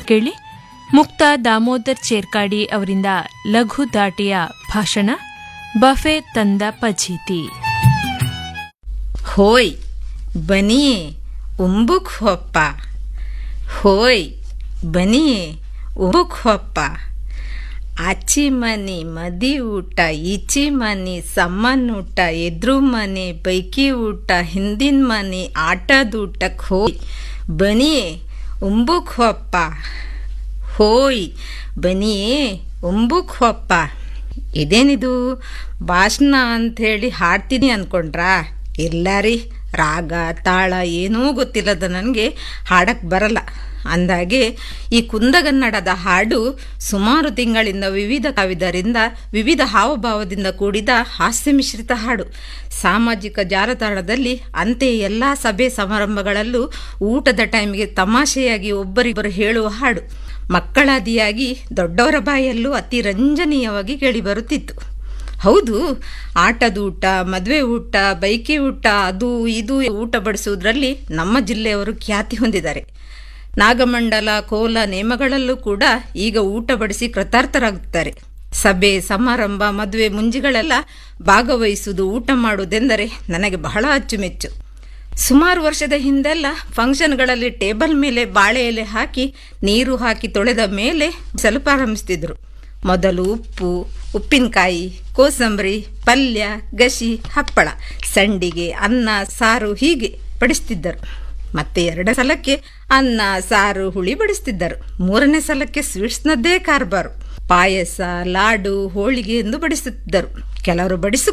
ಕೇಳಿ ಮುಕ್ತ ದಾಮೋದರ್ ಚೇರ್ಕಾಡಿ ಅವರಿಂದ ಲಘು ದಾಟಿಯ ಭಾಷಣ ಬಫೆ ತಂದ ಪಜೀತಿ ಹೋಯ್ ಬನಿಯೇ ಉಂಬುಕ್ ಹೊಪ್ಪ ಹೋಯ್ ಬನಿಯೇ ಉಂಬುಕ್ ಹೊಪ್ಪ ಆಚಿ ಮನೆ ಮದಿ ಊಟ ಈಚಿ ಮನೆ ಸಮ್ಮನ್ ಊಟ ಎದ್ರು ಮನೆ ಬೈಕಿ ಊಟ ಹಿಂದಿನ ಮನೆ ಆಟದ ಊಟಕ್ಕೆ ಹೋಯ್ ಬನಿಯೇ ಉಂಬುಕ್ ಹೊಪ್ಪ ಹೋಯ್ ಬನಿಯೇ ಉಂಬುಕ್ ಹೊಪ್ಪ ಇದೇನಿದು ಭಾಷಣ ಅಂಥೇಳಿ ಹಾಡ್ತೀನಿ ಅಂದ್ಕೊಂಡ್ರಾ ಇಲ್ಲ ರೀ ರಾಗ ತಾಳ ಏನೂ ಗೊತ್ತಿಲ್ಲದ ನನಗೆ ಹಾಡಕ್ಕೆ ಬರಲ್ಲ ಅಂದಾಗೆ ಈ ಕುಂದಗನ್ನಡದ ಹಾಡು ಸುಮಾರು ತಿಂಗಳಿಂದ ವಿವಿಧ ಕವಿದರಿಂದ ವಿವಿಧ ಹಾವಭಾವದಿಂದ ಕೂಡಿದ ಹಾಸ್ಯ ಮಿಶ್ರಿತ ಹಾಡು ಸಾಮಾಜಿಕ ಜಾಲತಾಣದಲ್ಲಿ ಅಂತೆ ಎಲ್ಲ ಸಭೆ ಸಮಾರಂಭಗಳಲ್ಲೂ ಊಟದ ಟೈಮಿಗೆ ತಮಾಷೆಯಾಗಿ ಒಬ್ಬರಿಬ್ಬರು ಹೇಳುವ ಹಾಡು ಮಕ್ಕಳಾದಿಯಾಗಿ ದೊಡ್ಡವರ ಬಾಯಲ್ಲೂ ಅತಿ ರಂಜನೀಯವಾಗಿ ಕೇಳಿಬರುತ್ತಿತ್ತು ಹೌದು ಆಟದ ಊಟ ಮದುವೆ ಊಟ ಬೈಕಿ ಊಟ ಅದು ಇದು ಊಟ ಬಡಿಸುವುದರಲ್ಲಿ ನಮ್ಮ ಜಿಲ್ಲೆಯವರು ಖ್ಯಾತಿ ಹೊಂದಿದ್ದಾರೆ ನಾಗಮಂಡಲ ಕೋಲ ನೇಮಗಳಲ್ಲೂ ಕೂಡ ಈಗ ಊಟ ಬಡಿಸಿ ಕೃತಾರ್ಥರಾಗುತ್ತಾರೆ ಸಭೆ ಸಮಾರಂಭ ಮದುವೆ ಮುಂಜಿಗಳೆಲ್ಲ ಭಾಗವಹಿಸುವುದು ಊಟ ಮಾಡುವುದೆಂದರೆ ನನಗೆ ಬಹಳ ಅಚ್ಚುಮೆಚ್ಚು ಸುಮಾರು ವರ್ಷದ ಹಿಂದೆಲ್ಲ ಫಂಕ್ಷನ್ಗಳಲ್ಲಿ ಟೇಬಲ್ ಮೇಲೆ ಬಾಳೆ ಎಲೆ ಹಾಕಿ ನೀರು ಹಾಕಿ ತೊಳೆದ ಮೇಲೆ ಸಲು ಪ್ರಾರಂಭಿಸ್ತಿದ್ರು ಮೊದಲು ಉಪ್ಪು ಉಪ್ಪಿನಕಾಯಿ ಕೋಸಂಬರಿ ಪಲ್ಯ ಗಸಿ ಹಪ್ಪಳ ಸಂಡಿಗೆ ಅನ್ನ ಸಾರು ಹೀಗೆ ಬಡಿಸ್ತಿದ್ದರು ಮತ್ತೆ ಎರಡನೇ ಸಲಕ್ಕೆ ಅನ್ನ ಸಾರು ಹುಳಿ ಬಡಿಸ್ತಿದ್ದರು ಮೂರನೇ ಸಲಕ್ಕೆ ಸ್ವೀಟ್ಸ್ನದ್ದೇ ಕಾರ್ಬಾರು ಪಾಯಸ ಲಾಡು ಹೋಳಿಗೆ ಎಂದು ಬಡಿಸುತ್ತಿದ್ದರು ಕೆಲವರು ಬಡಿಸು